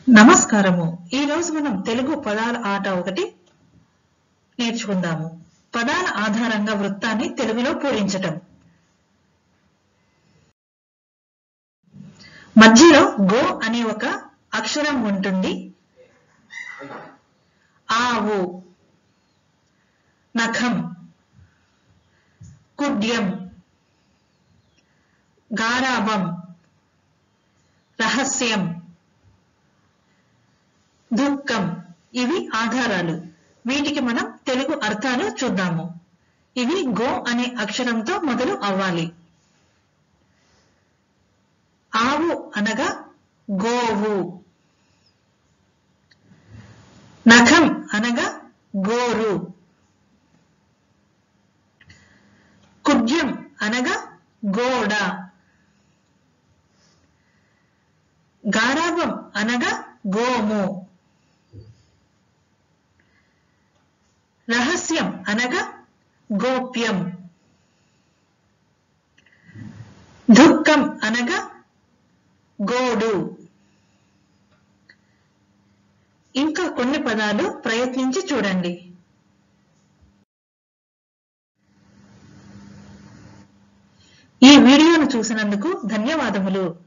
నమస్కారము ఈ రోజు మనం తెలుగు పదాల ఆట ఒకటి నేర్చుకుందాము పదాల ఆధారంగా వృత్తాన్ని తెలుగులో పూరించటం మధ్యలో గో అనే ఒక అక్షరం ఉంటుంది ఆవు నఖం కుడ్యం గారాబం రహస్యం దుఃఖం ఇవి ఆధారాలు వీటికి మనం తెలుగు అర్థాలు చూద్దాము ఇవి గో అనే అక్షరంతో మొదలు అవ్వాలి ఆవు అనగా గోవు నఖం అనగా గోరు కుడ్యం అనగా గోడ గారాబం అనగా గోము రహస్యం అనగా గోప్యం దుఃఖం అనగా గోడు ఇంకా కొన్ని పదాలు ప్రయత్నించి చూడండి ఈ వీడియోను చూసినందుకు ధన్యవాదములు